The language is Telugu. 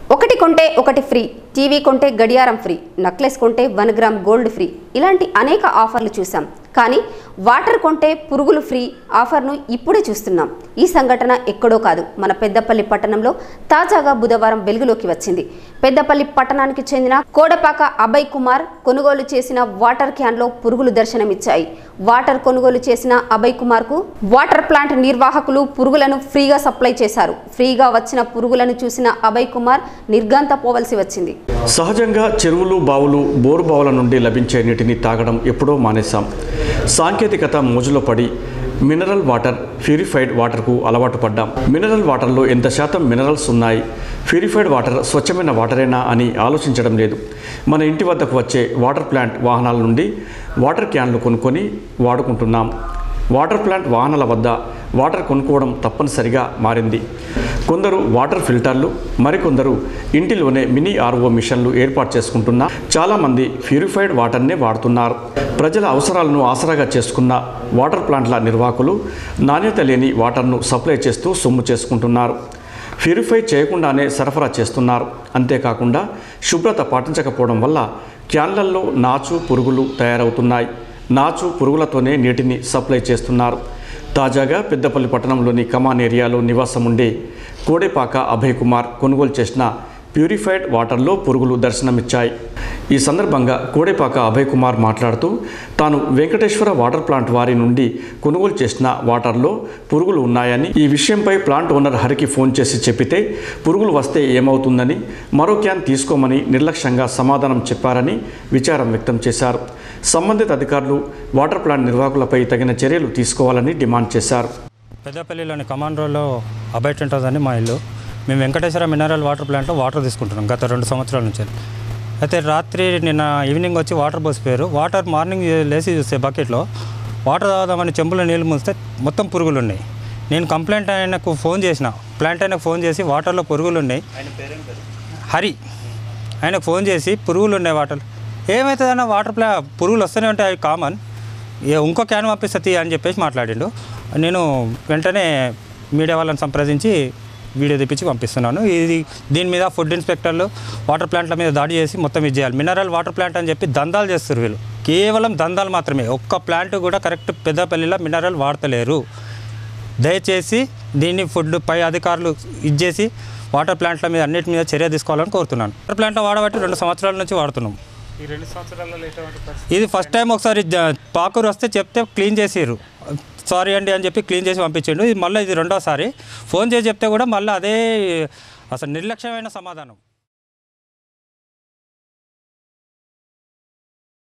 ఒకటి కొంటే ఒకటి ఫ్రీ టీవీ కొంటే గడియారం ఫ్రీ నక్లెస్ కొంటే వన్ గ్రామ్ గోల్డ్ ఫ్రీ ఇలాంటి అనేక ఆఫర్లు చూసాం కానీ వాటర్ కొంటే పురుగులు ఫ్రీ ఆఫర్ను ఇప్పుడే చూస్తున్నాం ఈ సంఘటన ఎక్కడో కాదు మన పెద్దపల్లి పట్టణంలో తాజాగా బుధవారం వెలుగులోకి వచ్చింది పెద్దపల్లి పట్టణానికి చెందిన కోడపాక అభయ్ కుమార్ కొనుగోలు చేసిన వాటర్ క్యాన్లో పురుగులు దర్శనమిచ్చాయి వాటర్ కొనుగోలు చేసిన అభయ్ కుమార్కు వాటర్ ప్లాంట్ నిర్వాహకులు పురుగులను ఫ్రీగా సప్లై చేశారు ఫ్రీగా వచ్చిన పురుగులను చూసిన అభయ్ కుమార్ నిర్గాంత పోవలసి వచ్చింది సహజంగా చెరువులు బావులు బోరు బావుల నుండి లభించే నీటిని తాగడం ఎప్పుడో మానేశాం సాంకేతికత మోజులో పడి మినరల్ వాటర్ ప్యూరిఫైడ్ వాటర్కు అలవాటు పడ్డాం మినరల్ వాటర్లో ఎంత శాతం మినరల్స్ ఉన్నాయి ప్యూరిఫైడ్ వాటర్ స్వచ్ఛమైన వాటరేనా అని ఆలోచించడం లేదు మన ఇంటి వద్దకు వచ్చే వాటర్ ప్లాంట్ వాహనాల నుండి వాటర్ క్యాన్లు కొనుక్కొని వాడుకుంటున్నాం వాటర్ ప్లాంట్ వాహనాల వద్ద వాటర్ కొనుక్కోవడం తప్పనిసరిగా మారింది కొందరు వాటర్ ఫిల్టర్లు మరికొందరు ఇంటిలోనే మినీ ఆర్ఓ మిషన్లు ఏర్పాటు చేసుకుంటున్నా చాలామంది ప్యూరిఫైడ్ వాటర్నే వాడుతున్నారు ప్రజల అవసరాలను ఆసరాగా చేసుకున్న వాటర్ ప్లాంట్ల నిర్వాహకులు నాణ్యత లేని వాటర్ను సప్లై చేస్తూ సొమ్ము చేసుకుంటున్నారు ప్యూరిఫై చేయకుండానే సరఫరా చేస్తున్నారు అంతేకాకుండా శుభ్రత పాటించకపోవడం వల్ల క్యాన్లల్లో నాచు పురుగులు తయారవుతున్నాయి నాచు పురుగులతోనే నీటిని సప్లై చేస్తున్నారు తాజాగా పెద్దపల్లి పట్టణంలోని కమాన్ ఏరియాలో నివాసం ఉండే కోడేపాక అభయ్ కుమార్ కొనుగోలు చేసిన ప్యూరిఫైడ్ వాటర్లో పురుగులు దర్శనమిచ్చాయి ఈ సందర్భంగా కోడేపాక అభయ్ కుమార్ మాట్లాడుతూ తాను వెంకటేశ్వర వాటర్ ప్లాంట్ వారి నుండి కొనుగోలు చేసిన వాటర్లో పురుగులు ఉన్నాయని ఈ విషయంపై ప్లాంట్ ఓనర్ హరికి ఫోన్ చేసి చెప్పితే పురుగులు వస్తే ఏమవుతుందని మరో క్యాన్ తీసుకోమని నిర్లక్ష్యంగా సమాధానం చెప్పారని విచారం వ్యక్తం చేశారు సంబంధిత అధికారులు వాటర్ ప్లాంట్ నిర్వాహకులపై తగిన చర్యలు తీసుకోవాలని డిమాండ్ చేశారు పెద్దపల్లిలోని కమాండ్ రోడ్లో అబైట్ ఉంటుందని మా ఇల్లు మేము వెంకటేశ్వర మినరల్ వాటర్ ప్లాంట్లో వాటర్ తీసుకుంటున్నాం గత రెండు సంవత్సరాల నుంచి అయితే రాత్రి నిన్న ఈవినింగ్ వచ్చి వాటర్ పోసిపోయారు వాటర్ మార్నింగ్ లేచి చూస్తే బకెట్లో వాటర్ తాగుదామని చెంబులో నీళ్ళు మూస్తే మొత్తం పురుగులు ఉన్నాయి నేను కంప్లైంట్ ఆయనకు ఫోన్ చేసిన ప్లాంట్ ఆయనకు ఫోన్ చేసి వాటర్లో పురుగులు ఉన్నాయి హరి ఆయనకు ఫోన్ చేసి పురుగులు ఉన్నాయి వాటర్ ఏమవుతుందన్న వాటర్ ప్లా పురుగులు వస్తూనే ఉంటాయి అవి కామన్ ఏ ఇంకో క్యాన్ పంపిస్తుంది అని చెప్పేసి మాట్లాడిండు నేను వెంటనే మీడియా వాళ్ళని సంప్రదించి వీడియో తెప్పించి పంపిస్తున్నాను ఇది దీని మీద ఫుడ్ ఇన్స్పెక్టర్లు వాటర్ ప్లాంట్ల మీద దాడి చేసి మొత్తం ఇది చేయాలి మినరల్ వాటర్ ప్లాంట్ అని చెప్పి దందాలు చేస్తారు వీళ్ళు కేవలం దందాలు మాత్రమే ఒక్క ప్లాంట్ కూడా కరెక్ట్ పెద్దపల్లిలో మినరల్ వాడతలేరు దయచేసి దీన్ని ఫుడ్ పై అధికారులు ఇచ్చేసి వాటర్ ప్లాంట్ల మీద అన్నిటి మీద చర్య తీసుకోవాలని కోరుతున్నాను వాటర్ ప్లాంట్ వాడబట్టి రెండు సంవత్సరాల నుంచి వాడుతున్నాం ఈ రెండు సంవత్సరాలలో ఎటువంటి పరిస్థితి ఇది ఫస్ట్ టైం ఒకసారి జ- పాకూరు వస్తే చెప్తే క్లీన్ చేసిర్రు సారీ అండి అని చెప్పి క్లీన్ చేసి పంపించిండు ఇది మళ్ళీ ఇది రెండోసారి ఫోన్ చేసి చెప్తే కూడా మళ్ళీ అదే అసలు నిర్లక్ష్యమైన సమాధానం